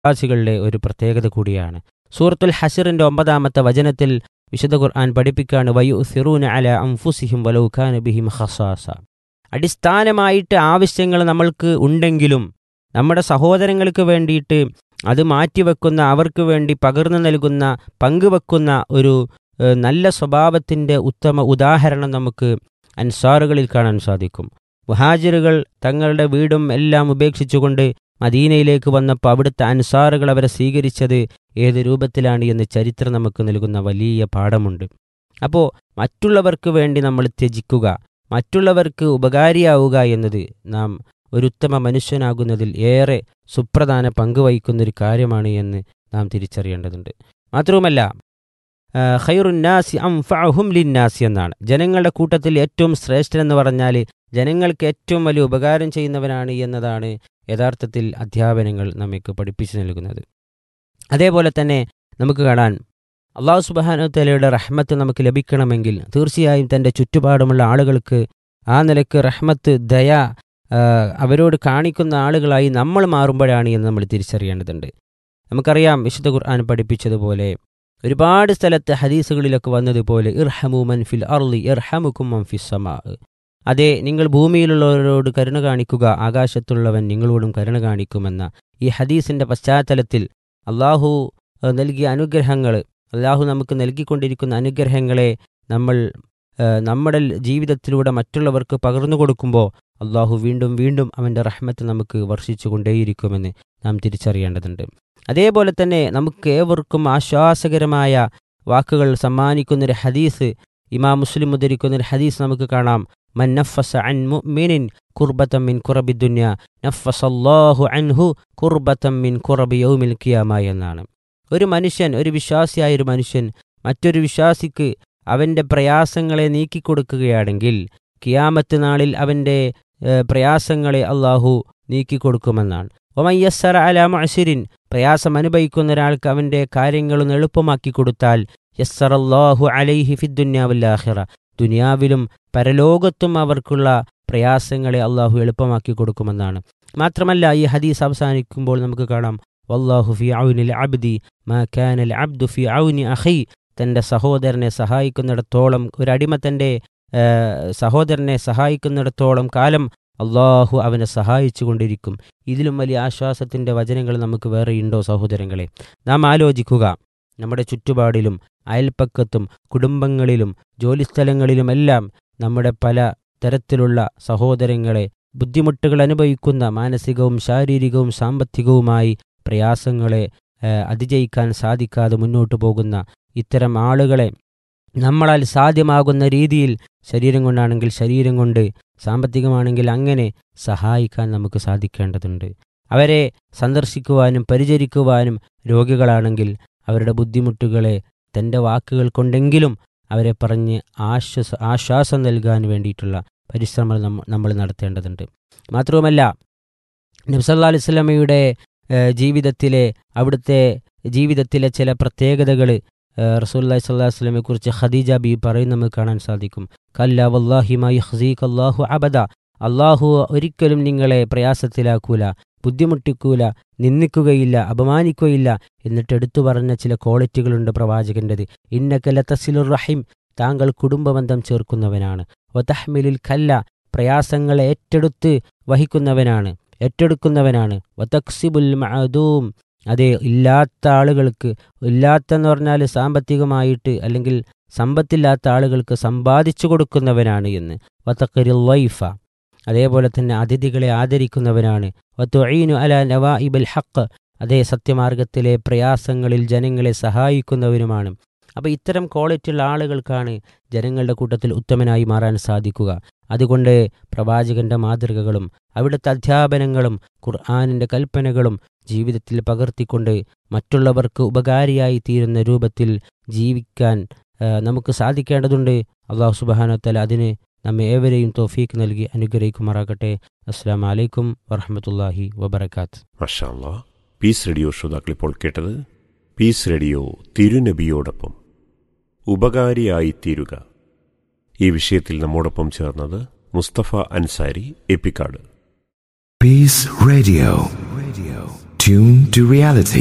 വിശ്വാസികളുടെ ഒരു പ്രത്യേകത കൂടിയാണ് സൂറത്തുൽ ഹസറിന്റെ ഒമ്പതാമത്തെ വചനത്തിൽ വിശുദ്ധ ഖുർആൻ പഠിപ്പിക്കാണ് വയു സിറൂന അല അംഫുസിഹിം വലൗഖാന ബിഹിം ഖസാസ അടിസ്ഥാനമായിട്ട് ആവശ്യങ്ങൾ നമ്മൾക്ക് ഉണ്ടെങ്കിലും നമ്മുടെ സഹോദരങ്ങൾക്ക് വേണ്ടിയിട്ട് അത് മാറ്റിവെക്കുന്ന അവർക്ക് വേണ്ടി പകർന്നു നൽകുന്ന പങ്കുവെക്കുന്ന ഒരു ഏഹ്, നല്ല സ്വഭാവത്തിൻ്റെ ഉത്തമ ഉദാഹരണം നമുക്ക് അൻസാറുകളിൽ കാണാൻ സാധിക്കും മുഹാജിറുകൾ തങ്ങളുടെ വീടും എല്ലാം ഉപേക്ഷിച്ചുകൊണ്ട് മദീനയിലേക്ക് വന്നപ്പോൾ അവിടുത്തെ അൻസാറുകൾ അവരെ സ്വീകരിച്ചത് ഏത് രൂപത്തിലാണ് എന്ന് ചരിത്രം നമുക്ക് നൽകുന്ന വലിയ പാഠമുണ്ട് അപ്പോൾ മറ്റുള്ളവർക്ക് വേണ്ടി നമ്മൾ ത്യജിക്കുക മറ്റുള്ളവർക്ക് ഉപകാരിയാവുക എന്നത് നാം ഒരു ഉത്തമ മനുഷ്യനാകുന്നതിൽ ഏറെ സുപ്രധാന പങ്ക് വഹിക്കുന്ന ഒരു കാര്യമാണ് എന്ന് നാം തിരിച്ചറിയേണ്ടതുണ്ട് മാത്രവുമല്ല ആ, ഖൈറുന്നാസി അംഫഅഹും ലിന്നാസി എന്നാണ് ജനങ്ങളുടെ കൂട്ടത്തിൽ ഏറ്റവും ശ്രേഷ്ഠനെന്ന് പറഞ്ഞാൽ ജനങ്ങൾക്ക് ഏറ്റവും വലിയ ഉപകാരം ചെയ്യുന്നവനാണ് എന്നതാണ് യഥാർത്ഥത്തിൽ അധ്യാപനങ്ങൾ നമുക്ക് പഠിപ്പിച്ചു നൽകുന്നത് അതേപോലെ തന്നെ നമുക്ക് കാണാൻ അള്ളാഹു സുബാനുത്തലയുടെ റഹ്മത്ത് നമുക്ക് ലഭിക്കണമെങ്കിൽ തീർച്ചയായും തൻ്റെ ചുറ്റുപാടുമുള്ള ആളുകൾക്ക് ആ നിലക്ക് റഹ്മത്ത് ദയ ആ, അവരോട് കാണിക്കുന്ന ആളുകളായി നമ്മൾ മാറുമ്പോഴാണ് എന്ന് നമ്മൾ തിരിച്ചറിയേണ്ടതുണ്ട് നമുക്കറിയാം വിശുദ്ധ ഖുർആൻ പഠിപ്പിച്ചതുപോലെ ഒരുപാട് സ്ഥലത്ത് ഹദീസുകളിലൊക്കെ വന്നതുപോലെ ഇർഹമു മൻഫിൽ അർലി ഇർഹമുക്കും മൻഫിസ് സമാ അതെ നിങ്ങൾ ഭൂമിയിലുള്ളവരോട് കരുണ കാണിക്കുക ആകാശത്തുള്ളവൻ നിങ്ങളോടും കരുണ കാണിക്കുമെന്ന ഈ ഹദീസിന്റെ പശ്ചാത്തലത്തിൽ അള്ളാഹു ഏഹ്, നൽകിയ അനുഗ്രഹങ്ങൾ അള്ളാഹു നമുക്ക് നൽകിക്കൊണ്ടിരിക്കുന്ന അനുഗ്രഹങ്ങളെ നമ്മൾ ഏഹ്, നമ്മുടെ ജീവിതത്തിലൂടെ മറ്റുള്ളവർക്ക് പകർന്നു കൊടുക്കുമ്പോൾ അള്ളാഹു വീണ്ടും വീണ്ടും അവൻ്റെ റഹ്മത്ത് നമുക്ക് വർഷിച്ചു കൊണ്ടേയിരിക്കുമെന്ന് നാം തിരിച്ചറിയേണ്ടതുണ്ട് അതേപോലെ തന്നെ നമുക്ക് ഏവർക്കും ആശ്വാസകരമായ വാക്കുകൾ സമ്മാനിക്കുന്നൊരു ഹദീസ് ഇമാം മുസ്ലിം ഉദ്ധരിക്കുന്ന ഒരു ഹദീസ് നമുക്ക് കാണാം മൻ നഫസ അൻ മുഅ്മിനിൻ കുർബത്തം മിൻ കുറബി ദുന്യ നഫസല്ലാഹു അൻഹു കുർബത്തം മിൻ കുറബി യൗമിൽ ഖിയാമ എന്നാണ് ഒരു മനുഷ്യൻ ഒരു വിശ്വാസിയായ ഒരു മനുഷ്യൻ മറ്റൊരു വിശ്വാസിക്ക് അവൻ്റെ പ്രയാസങ്ങളെ നീക്കിക്കൊടുക്കുകയാണെങ്കിൽ കിയാമത്ത് നാളിൽ അവൻ്റെ ഏഹ്, പ്രയാസങ്ങളെ അള്ളാഹു നീക്കിക്കൊടുക്കുമെന്നാണ് ഒമയ്യസറ അല മഅശിരിൻ പ്രയാസം അനുഭവിക്കുന്ന ഒരാൾക്ക് അവൻ്റെ കാര്യങ്ങളൊന്ന് എളുപ്പമാക്കി കൊടുത്താൽ യസ്സറല്ലാഹു അലൈഹി ഫിദ്ദുന്യാവുല്ലാഹിറ ദുനിയാവിലും പരലോകത്തും അവർക്കുള്ള പ്രയാസങ്ങളെ അള്ളാഹു എളുപ്പമാക്കി കൊടുക്കുമെന്നാണ് മാത്രമല്ല ഈ ഹദീസ് അവസാനിക്കുമ്പോൾ നമുക്ക് കാണാം വല്ലാഹു ഫി ഔനിൽ അബ്ദി മാ കാനൽ അബ്ദു ഫി ഔനി അഖി തൻ്റെ സഹോദരനെ സഹായിക്കുന്നിടത്തോളം ഒരടിമ തൻ്റെ ഏഹ്, സഹോദരനെ സഹായിക്കുന്നിടത്തോളം കാലം അള്ളാഹു അവനെ സഹായിച്ചു കൊണ്ടിരിക്കും ഇതിലും വലിയ ആശ്വാസത്തിൻ്റെ വചനങ്ങൾ നമുക്ക് വേറെയുണ്ടോ സഹോദരങ്ങളെ നാം ആലോചിക്കുക നമ്മുടെ ചുറ്റുപാടിലും അയൽപ്പക്കത്തും കുടുംബങ്ങളിലും ജോലിസ്ഥലങ്ങളിലുമെല്ലാം നമ്മുടെ പല തരത്തിലുള്ള സഹോദരങ്ങളെ ബുദ്ധിമുട്ടുകൾ അനുഭവിക്കുന്ന മാനസികവും ശാരീരികവും സാമ്പത്തികവുമായി പ്രയാസങ്ങളെ ഏഹ്, അതിജയിക്കാൻ സാധിക്കാതെ മുന്നോട്ടു പോകുന്ന ഇത്തരം ആളുകളെ നമ്മളാൽ സാധ്യമാകുന്ന രീതിയിൽ ശരീരം കൊണ്ടാണെങ്കിൽ ശരീരം കൊണ്ട് സാമ്പത്തികമാണെങ്കിൽ അങ്ങനെ സഹായിക്കാൻ നമുക്ക് സാധിക്കേണ്ടതുണ്ട് അവരെ സന്ദർശിക്കുവാനും പരിചരിക്കുവാനും രോഗികളാണെങ്കിൽ അവരുടെ ബുദ്ധിമുട്ടുകളെ തൻ്റെ വാക്കുകൾ കൊണ്ടെങ്കിലും അവരെ പറഞ്ഞ് ആശ്വാസ ആശ്വാസം നൽകാൻ വേണ്ടിയിട്ടുള്ള പരിശ്രമങ്ങൾ നമ്മ- നമ്മൾ നടത്തേണ്ടതുണ്ട് മാത്രവുമല്ല നബ്സല്ലാ അലൈഹി സ്വലമയുടെ ജീവിതത്തിലെ അവിടുത്തെ ജീവിതത്തിലെ ചില പ്രത്യേകതകൾ റസൂല്ലാ സ്വല്ലാ വസ്ലമെ കുറിച്ച് ഖദീജ ബി പറയുന്നത് നമുക്ക് കാണാൻ സാധിക്കും കല്ല വല്ലാഹി മൈ ഹസീഖ് അള്ളാഹു അബദ അള്ളാഹു ഒരിക്കലും നിങ്ങളെ പ്രയാസത്തിലാക്കൂല ബുദ്ധിമുട്ടിക്കൂല നിന്ദിക്കുകയില്ല അപമാനിക്കുകയില്ല എന്നിട്ട് എടുത്തു പറഞ്ഞ ചില ക്വാളിറ്റികളുണ്ട് പ്രവാചകൻ്റെത് ഇന്നക്കല തസിലുർ റഹിം താങ്കൾ കുടുംബബന്ധം ചേർക്കുന്നവനാണ് വതഹ്മിലിൽ കല്ല പ്രയാസങ്ങളെ ഏറ്റെടുത്ത് വഹിക്കുന്നവനാണ് ഏറ്റെടുക്കുന്നവനാണ് വതക്സിബുൽ മഅദൂം അതെ ഇല്ലാത്ത ആളുകൾക്ക് ഇല്ലാത്തെന്ന് പറഞ്ഞാൽ സാമ്പത്തികമായിട്ട് അല്ലെങ്കിൽ സമ്പത്തില്ലാത്ത ആളുകൾക്ക് സമ്പാദിച്ചു കൊടുക്കുന്നവനാണ് എന്ന് വത്തക്കരിൽ വൈഫ അതേപോലെ തന്നെ അതിഥികളെ ആദരിക്കുന്നവനാണ് വത്തുഈനു അല നവാഇബൽ ഹക്ക് അതേ സത്യമാർഗത്തിലെ പ്രയാസങ്ങളിൽ ജനങ്ങളെ സഹായിക്കുന്നവനുമാണ് അപ്പോൾ ഇത്തരം ക്വാളിറ്റിയുള്ള ആളുകൾക്കാണ് ജനങ്ങളുടെ കൂട്ടത്തിൽ ഉത്തമനായി മാറാൻ സാധിക്കുക അതുകൊണ്ട് പ്രവാചകന്റെ മാതൃകകളും അവിടുത്തെ അധ്യാപനങ്ങളും ഖുർആാനിൻ്റെ കൽപ്പനകളും ജീവിതത്തിൽ പകർത്തിക്കൊണ്ട് മറ്റുള്ളവർക്ക് ഉപകാരിയായി തീരുന്ന രൂപത്തിൽ ജീവിക്കാൻ ആ, നമുക്ക് സാധിക്കേണ്ടതുണ്ട് അള്ളാഹു സുബാനത്തല അതിന് നമ്മെ ഏവരെയും തോഫീക്ക് നൽകി അനുഗ്രഹിക്കുമാറാകട്ടെ അസ്സാം വലൈക്കും വറഹമത്തല്ലാഹി വബർക്കാത്ത് മഷാല്ല പീസ് റേഡിയോ ശ്രോതാക്കൾ ഇപ്പോൾ കേട്ടത് പീസ് റേഡിയോ തിരുനബിയോടൊപ്പം ഉപകാരിയായിത്തീരുക ഈ വിഷയത്തിൽ നമ്മോടൊപ്പം ചേർന്നത് Mustafa Ansari എപ്പിക്കാട് Peace Radio. Radio. Tune to reality.